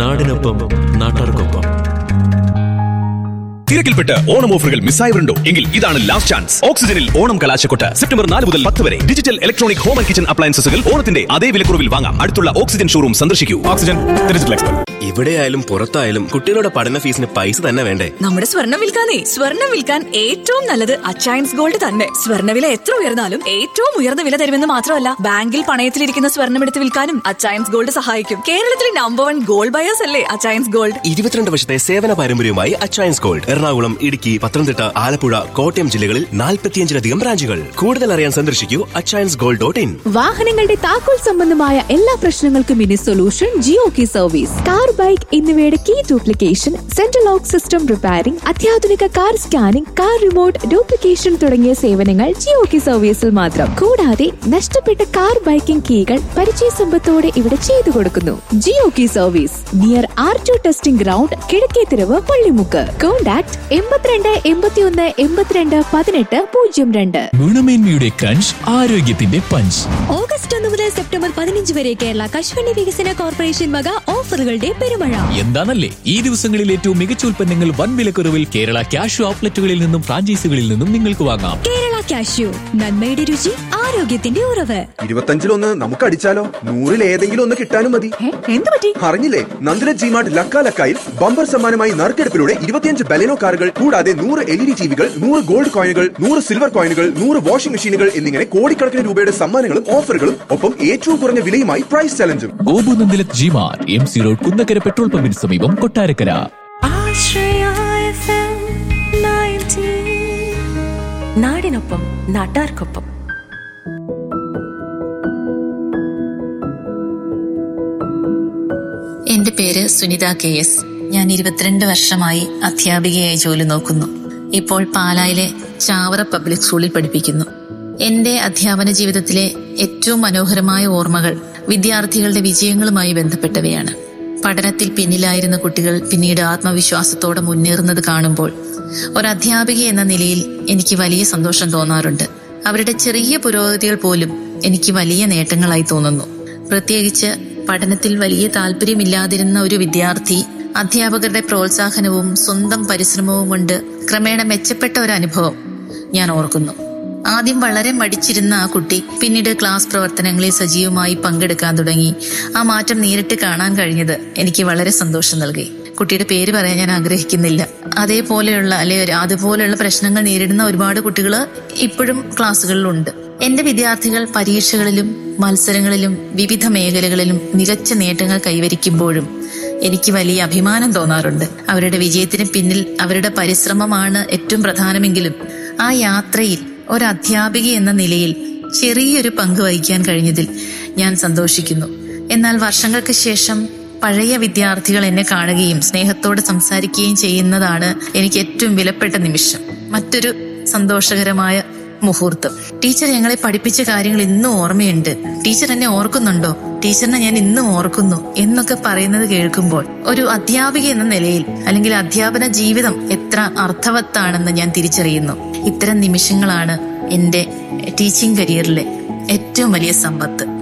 നാടിനൊപ്പം നാട്ടാർക്കൊപ്പം തിരക്കിൽപ്പെട്ട് ഓണം ഓഫറുകൾ മിസ്സായവരുണ്ടോ എങ്കിൽ ഇതാണ് ലാസ്റ്റ് ചാൻസ് ഓക്സിജനിൽ ഓണം കലാശക്കൊട്ട് സെപ്റ്റംബർ നാല് മുതൽ പത്ത് വരെ digital electronic home and kitchen അപ്ലയൻസസുകൾ ഓണത്തിന്റെ അതേ വിലക്കുറവിൽ വാങ്ങാം അടുത്തുള്ള ഓക്സിജൻ ഷോറൂം സന്ദർശിക്കൂ ഓക്സിജൻ ഡിജിറ്റൽ എക്സ്പെർട്ട് ഇവിടെയായാലും പുറത്തായാലും കുട്ടികളുടെ പഠന ഫീസിന് പൈസ തന്നെ വേണ്ടേ നമ്മുടെ സ്വർണം വിൽക്കാനേ സ്വർണം വിൽക്കാൻ ഏറ്റവും നല്ലത് അച്ചയൻസ് ഗോൾഡ് തന്നെ സ്വർണ്ണവില എത്ര ഉയർന്നാലും ഏറ്റവും ഉയർന്ന വില തരുമെന്ന് മാത്രമല്ല ബാങ്കിൽ പണയത്തിലിരിക്കുന്ന സ്വർണം എടുത്ത് വിൽക്കാനും അച്ചയൻസ് ഗോൾഡ് സഹായിക്കും കേരളത്തിലെ നമ്പർ വൺ ഗോൾഡ് ബയേഴ്സ് അല്ലേ അച്ചയൻസ് ഗോൾഡ് ഇരുപത്തിരണ്ട് വർഷത്തെ സേവന പാരമ്പര്യവുമായി അച്ചയൻസ് ഗോൾഡ് എറണാകുളം ഇടുക്കി പത്തനംതിട്ട ആലപ്പുഴ കോട്ടയം ജില്ലകളിൽ നാൽപ്പത്തിയഞ്ചിലധികം ബ്രാഞ്ചുകൾ കൂടുതൽ അറിയാൻ സന്ദർശിക്കൂ അച്ചയൻസ് ഗോൾഡ് ഡോട്ട് ഇൻ വാഹനങ്ങളുടെ താക്കോൽ സംബന്ധമായ എല്ലാ പ്രശ്നങ്ങൾക്കും ഇനി solution Geo key service car bike എന്നിവയുടെ key duplication central lock system repairing അത്യാധുനിക car scanning car remote duplication തുടങ്ങിയ സേവനങ്ങൾ ജിയോ കി സർവീസിൽ മാത്രം കൂടാതെ നഷ്ടപ്പെട്ട കാർ ബൈക്കിംഗ് കീകൾ പരിചയ സമ്പത്തോടെ ഇവിടെ ചെയ്തു കൊടുക്കുന്നു Geo key service near R ടു ടെസ്റ്റിംഗ് ഗ്രൗണ്ട് കിഴക്കേത്തിരവ് പള്ളിമുക്ക് കോൺടാക്ട് എൺപത്തിരണ്ട് എൺപത്തിയൊന്ന് എൺപത്തിരണ്ട് പതിനെട്ട് പൂജ്യം രണ്ട് ഗുണമേന്മയുടെ ക്രഞ്ച് ആരോഗ്യത്തിന്റെ പഞ്ച് ഓഗസ്റ്റ് ഒന്ന് മുതൽ സെപ്റ്റംബർ പതിനഞ്ച് വരെ കേരള കശുവണ്ടി വികസന കോർപ്പറേഷൻ വക ഓഫറുകളുടെ പെരുമഴ എന്താണല്ലേ ഈ ദിവസങ്ങളിൽ ഏറ്റവും മികച്ച ഉൽപ്പന്നങ്ങൾ വൻ വിലക്കുറവിൽ കേരള ക്യാഷ് ഔട്ട്ലെറ്റുകളിൽ നിന്നും ഫ്രാഞ്ചൈസികളിൽ നിന്നും നിങ്ങൾക്ക് വാങ്ങാം കേരള കാഷ്യൂ നന്മയുടെ രുചി ആരോഗ്യത്തിന്റെ ഉറവ് ഇരുപത്തഞ്ചിലൊന്ന് നമുക്ക് അടിച്ചാലോ നൂറിൽ ഏതെങ്കിലും ഒന്ന് കിട്ടാനും മതി എന്ത് പറ്റി അറിഞ്ഞില്ലേ നന്ദിന ജിമാർട്ട് ലക്ക ലക്കായിൽ ബമ്പർ സമ്മാനമായി നറുക്കെടുപ്പിലൂടെ ഇരുപത്തിയഞ്ച് ബലെനോ കാറുകൾ കൂടാതെ നൂറ് എൽ ഇ ഡി ടിവികൾ നൂറ് ഗോൾഡ് കോയിനുകൾ നൂറ് സിൽവർ കോയിനുകൾ നൂറ് വാഷിംഗ് മെഷീനുകൾ എന്നിങ്ങനെ കോടിക്കണക്കിന് രൂപയുടെ സമ്മാനങ്ങളും ഓഫറുകളും ഒപ്പം ഏറ്റവും കുറഞ്ഞ വിലയുമായി പ്രൈസ് ചലഞ്ചും ഗോപുനന്ദിലത് ജിമാർ M C road Kunnakkara petrol പമ്പിന് സമീപം കൊട്ടാരക്കര നാടിനൊപ്പം നാട്ടാർക്കൊപ്പം എന്റെ പേര് സുനിത കെ എസ് ഞാൻ ഇരുപത്തിരണ്ട് വർഷമായി അധ്യാപികയായി ജോലി നോക്കുന്നു ഇപ്പോൾ പാലായിലെ ചാവറ പബ്ലിക് സ്കൂളിൽ പഠിപ്പിക്കുന്നു എന്റെ അധ്യാപന ജീവിതത്തിലെ ഏറ്റവും മനോഹരമായ ഓർമ്മകൾ വിദ്യാർത്ഥികളുടെ വിജയങ്ങളുമായി ബന്ധപ്പെട്ടവയാണ് പഠനത്തിൽ പിന്നിലായിരുന്ന കുട്ടികൾ പിന്നീട് ആത്മവിശ്വാസത്തോടെ മുന്നേറുന്നത് കാണുമ്പോൾ ഒരു അധ്യാപിക എന്ന നിലയിൽ എനിക്ക് വലിയ സന്തോഷം തോന്നാറുണ്ട് അവരുടെ ചെറിയ പുരോഗതികൾ പോലും എനിക്ക് വലിയ നേട്ടങ്ങളായി തോന്നുന്നു പ്രത്യേകിച്ച് പഠനത്തിൽ വലിയ താല്പര്യമില്ലാതിരുന്ന ഒരു വിദ്യാർത്ഥി അധ്യാപകരുടെ പ്രോത്സാഹനവും സ്വന്തം പരിശ്രമവും കൊണ്ട് ക്രമേണ മെച്ചപ്പെട്ട ഒരു അനുഭവം ഞാൻ ഓർക്കുന്നു ആദ്യം വളരെ മടിച്ചിരുന്ന ആ കുട്ടി പിന്നീട് ക്ലാസ് പ്രവർത്തനങ്ങളിൽ സജീവമായി പങ്കെടുക്കാൻ തുടങ്ങി ആ മാറ്റം നേരിട്ട് കാണാൻ കഴിഞ്ഞത് എനിക്ക് വളരെ സന്തോഷം നൽകി കുട്ടിയുടെ പേര് പറയാൻ ഞാൻ ആഗ്രഹിക്കുന്നില്ല അതേപോലെയുള്ള അല്ലെ ഒരു- അതുപോലെയുള്ള പ്രശ്നങ്ങൾ നേരിടുന്ന ഒരുപാട് കുട്ടികൾ ഇപ്പോഴും ക്ലാസ്സുകളിലുണ്ട് എന്റെ വിദ്യാർത്ഥികൾ പരീക്ഷകളിലും മത്സരങ്ങളിലും വിവിധ മേഖലകളിലും മികച്ച നേട്ടങ്ങൾ കൈവരിക്കുമ്പോഴും എനിക്ക് വലിയ അഭിമാനം തോന്നാറുണ്ട് അവരുടെ വിജയത്തിന് പിന്നിൽ അവരുടെ പരിശ്രമമാണ് ഏറ്റവും പ്രധാനമെങ്കിലും ആ യാത്രയിൽ ഒരു അധ്യാപിക എന്ന നിലയിൽ ചെറിയൊരു പങ്ക് വഹിക്കാൻ കഴിഞ്ഞതിൽ ഞാൻ സന്തോഷിക്കുന്നു എന്നാൽ വർഷങ്ങൾക്ക് ശേഷം പഴയ വിദ്യാർത്ഥികൾ എന്നെ കാണുകയും സ്നേഹത്തോടെ സംസാരിക്കുകയും ചെയ്യുന്നതാണ് എനിക്ക് ഏറ്റവും വിലപ്പെട്ട നിമിഷം മറ്റൊരു സന്തോഷകരമായ മുഹൂർത്തം ടീച്ചർ ഞങ്ങളെ പഠിപ്പിച്ച കാര്യങ്ങൾ ഇന്നും ഓർമ്മയുണ്ട് ടീച്ചർ എന്നെ ഓർക്കുന്നുണ്ടോ ടീച്ചറിനെ ഞാൻ ഇന്നും ഓർക്കുന്നു എന്നൊക്കെ പറയുന്നത് കേൾക്കുമ്പോൾ ഒരു അധ്യാപിക എന്ന നിലയിൽ അല്ലെങ്കിൽ അധ്യാപന ജീവിതം എത്ര അർത്ഥവത്താണെന്ന് ഞാൻ തിരിച്ചറിയുന്നു ഇത്തരം നിമിഷങ്ങളാണ് എന്റെ ടീച്ചിങ് കരിയറിലെ ഏറ്റവും വലിയ സമ്പത്ത്